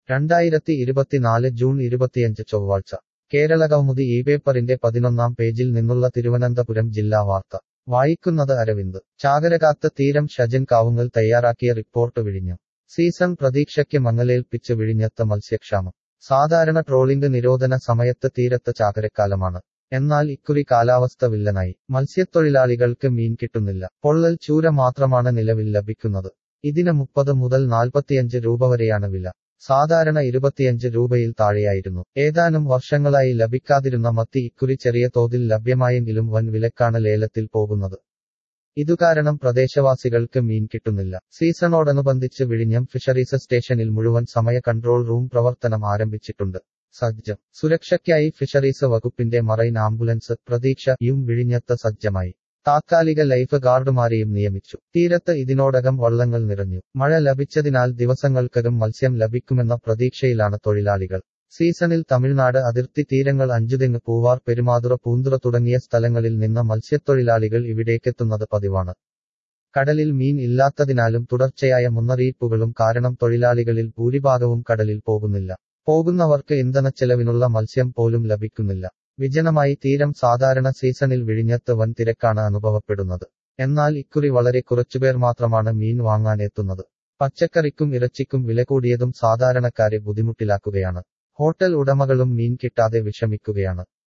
രണ്ടായിരത്തി ഇരുപത്തിനാല് ജൂൺ ഇരുപത്തിയഞ്ച് ചൊവ്വാഴ്ച കേരള കൗമുദി ഈ പേപ്പറിന്റെ പതിനൊന്നാം പേജിൽ നിന്നുള്ള തിരുവനന്തപുരം ജില്ലാ വാർത്ത വായിക്കുന്നത് അരവിന്ദ് ചാകരകാത്ത് തീരം ഷജൻ കാവുങ്ങൽ തയ്യാറാക്കിയ റിപ്പോർട്ട് വിഴിഞ്ഞു സീസൺ പ്രതീക്ഷയ്ക്ക് മങ്ങലേൽപ്പിച്ച് വിഴിഞ്ഞത്ത് മത്സ്യക്ഷാമം സാധാരണ ട്രോളിംഗ് നിരോധന സമയത്ത് തീരത്ത് ചാകരക്കാലമാണ് എന്നാൽ ഇക്കുറി കാലാവസ്ഥ വില്ലനായി മത്സ്യത്തൊഴിലാളികൾക്ക് മീൻ കിട്ടുന്നില്ല പൊള്ളൽ ചൂര മാത്രമാണ് നിലവിൽ ലഭിക്കുന്നത് ഇതിന് മുപ്പത് മുതൽ നാൽപ്പത്തിയഞ്ച് രൂപ വരെയാണ് വില സാധാരണ ഇരുപത്തിയഞ്ച് രൂപയിൽ താഴെയായിരുന്നു ഏതാനും വർഷങ്ങളായി ലഭിക്കാതിരുന്ന മത്തി ഇക്കുറി ചെറിയ തോതിൽ ലഭ്യമായെങ്കിലും വൻ വിലക്കാണ് ലേലത്തിൽ പോകുന്നത് ഇതുകാരണം പ്രദേശവാസികൾക്ക് മീൻ കിട്ടുന്നില്ല സീസണോടനുബന്ധിച്ച് വിഴിഞ്ഞം ഫിഷറീസ് സ്റ്റേഷനിൽ മുഴുവൻ സമയ കൺട്രോൾ റൂം പ്രവർത്തനം ആരംഭിച്ചിട്ടുണ്ട് സജ്ജം സുരക്ഷയ്ക്കായി ഫിഷറീസ് വകുപ്പിന്റെ മറൈൻ ആംബുലൻസ് പ്രതീക്ഷ യും വിഴിഞ്ഞത്ത് സജ്ജമായി താത്കാലിക ലൈഫ് ഗാർഡുമാരെയും നിയമിച്ചു തീരത്ത് ഇതിനോടകം വള്ളങ്ങൾ നിറഞ്ഞു മഴ ലഭിച്ചതിനാൽ ദിവസങ്ങൾക്കകം മത്സ്യം ലഭിക്കുമെന്ന പ്രതീക്ഷയിലാണ് തൊഴിലാളികൾ സീസണിൽ തമിഴ്നാട് അതിർത്തി തീരങ്ങൾ അഞ്ചുതെങ്ങ് പൂവാർ പെരുമാതുറ പൂന്തുറ തുടങ്ങിയ സ്ഥലങ്ങളിൽ നിന്ന് മത്സ്യത്തൊഴിലാളികൾ ഇവിടേക്കെത്തുന്നത് പതിവാണ് കടലിൽ മീൻ ഇല്ലാത്തതിനാലും തുടർച്ചയായ മുന്നറിയിപ്പുകളും കാരണം തൊഴിലാളികളിൽ ഭൂരിഭാഗവും കടലിൽ പോകുന്നില്ല പോകുന്നവർക്ക് ഇന്ധനച്ചെലവിനുള്ള മത്സ്യം പോലും ലഭിക്കുന്നില്ല വിജനമായി തീരം സാധാരണ സീസണിൽ വിഴിഞ്ഞത്ത് വൻ തിരക്കാണ് അനുഭവപ്പെടുന്നത് എന്നാൽ ഇക്കുറി വളരെ കുറച്ചുപേർ മാത്രമാണ് മീൻ വാങ്ങാൻ എത്തുന്നത് പച്ചക്കറിക്കും ഇറച്ചിക്കും വില കൂടിയതും സാധാരണക്കാരെ ബുദ്ധിമുട്ടിലാക്കുകയാണ് ഹോട്ടൽ ഉടമകളും മീൻ കിട്ടാതെ വിഷമിക്കുകയാണ്